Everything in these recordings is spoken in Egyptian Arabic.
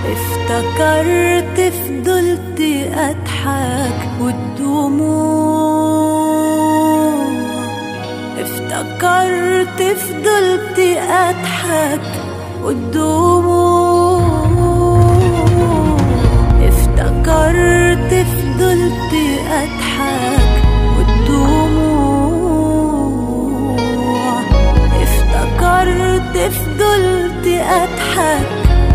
افتكرت فضلت اضحك والدموع افتكرت فضلت اضحك والدموع افتكرت فضلت اضحك والدموع افتكرت فضلت اضحك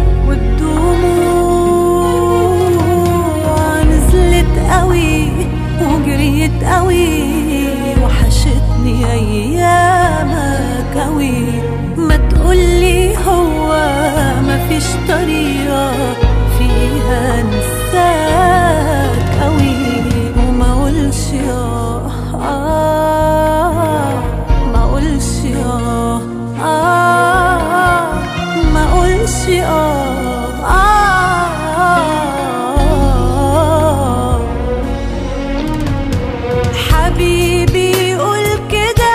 والدموع نزلت قوي وجريت قوي وحشتني ايامك قوي ما تقولي هو مفيش طريقة فيها انساك قوي وما اقولش اه آه ما اقولش اه آه ما اقولش اه آه حبيبي قول كده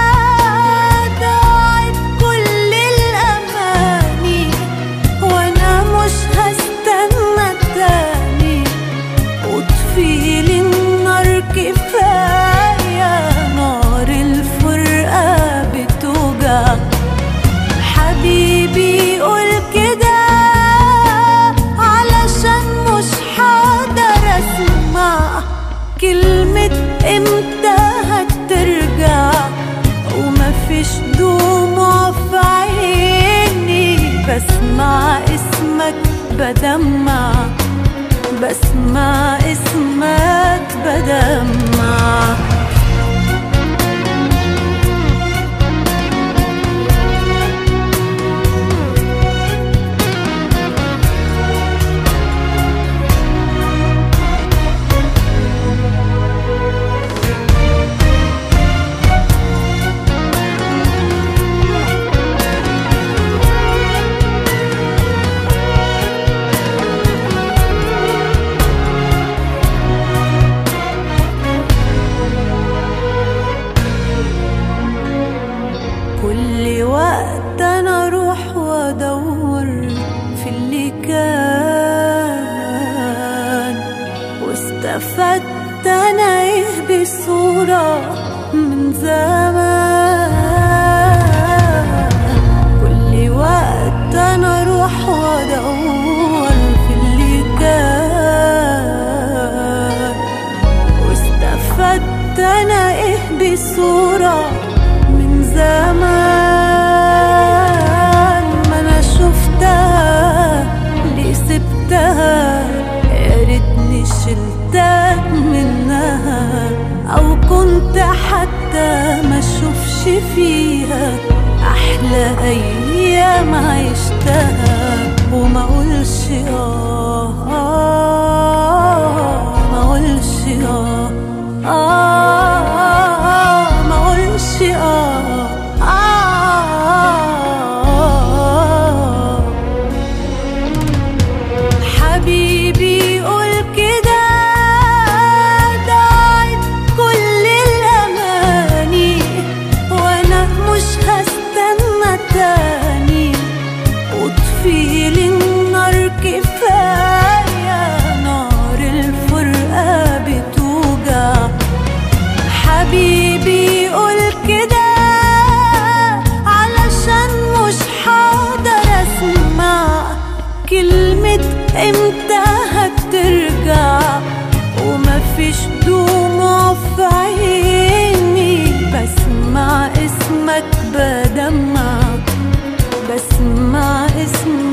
ضاعت كل الأماني وأنا مش هستنى تاني وتفيلي النار كفاية نار الفرقة بتوجع حبيبي قول كده علشان مش حقدر اسمع كلمة امتى هترجع ومفيش دموع في عيني بسمع اسمك بدمع بسمع اسمك بدمع كل وقت انا اروح وادور في اللي كان واستفدت انا ايه بصورة من زمان كل وقت انا اروح وادور في اللي كان واستفدت انا ايه بصورة من زمان ما انا شفتها ليه سبتها يا ريتني شلتك منها او كنت حتى ما اشوفش فيها احلى ايام عشتها وما اقولش اه آه، ما اقولش اه آه ما اقولش اه آه حبيبي قول كده ضاعت كل الأماني وأنا مش هستنى تاني وتفيلي النار كفاية نار الفرقة بتوجع حبيبي قول كده علشان مش حقدر اسمع كلمة امتى هترجع ومفيش دموع في عيني بسمع اسمك بدمع بسمع اسمك